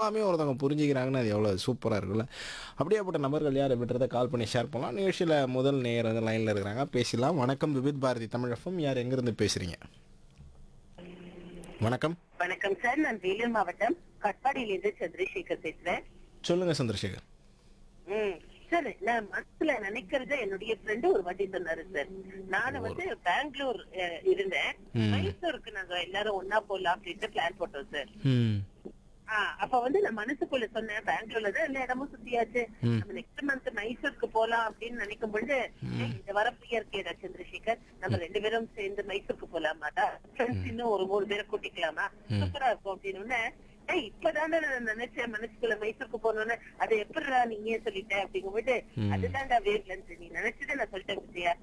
எல்லாமே ஒருத்தவங்க புரிஞ்சுக்கிறாங்கன்னு அது எவ்வளோ சூப்பராக இருக்குல்ல அப்படியேப்பட்ட நபர்கள் யார் அப்படின்றத கால் பண்ணி ஷேர் பண்ணலாம் நிகழ்ச்சியில் முதல் நேயர் வந்து லைனில் இருக்கிறாங்க பேசலாம் வணக்கம் விபித் பாரதி தமிழகம் யார் எங்கேருந்து பேசுகிறீங்க வணக்கம் வணக்கம் சார் நான் வேலூர் மாவட்டம் கட்பாடியிலிருந்து சந்திரசேகர் பேசுறேன் சொல்லுங்க சந்திரசேகர் ம் சார் நான் மனசுல நினைக்கிறத என்னுடைய ஃப்ரெண்டு ஒரு வாட்டி சொன்னாரு சார் நானும் வந்து பெங்களூர் அஹ், இருந்தேன் ம். மைசூருக்கு நாங்க எல்லாரும் ஒன்னா போலாம் அப்படின்ட்டு பிளான் போட்டோம் சார் ம் ஆஹ் அப்ப வந்து நான் மனசுக்குள்ள சொன்னேன் பெங்களூர்ல தான் எல்லா இடமும் சுத்தியாச்சு ம். நம்ம நெக்ஸ்ட் மந்த் மைசூருக்கு போலாம் அப்படின்னு நினைக்கும் பொழுது ஏய், இந்த வர ஃப்ரீயா இருக்கேடா சந்திரசேகர் நம்ம ரெண்டு பேரும் சேர்ந்து மைசூருக்கு போலாமாடா ஃப்ரெண்ட்ஸ் இன்னும் ஒரு மூணு பேரை கூட்டிக்கலாமா சூப்பரா இருக்கும் அப்படின்னு உடனே, ஏய் இப்பதானே நான் நினைச்சேன் மனசுக்குள்ள மைசூருக்கு போனோன்னு அது எப்படிடா நீங்க ஏன் சொல்லிட்ட அப்படிங்கும்போது அதுதான்டா வேவ் லென்த் நீ நினைச்சதை நான் சொல்லிட்டேன் விஜயா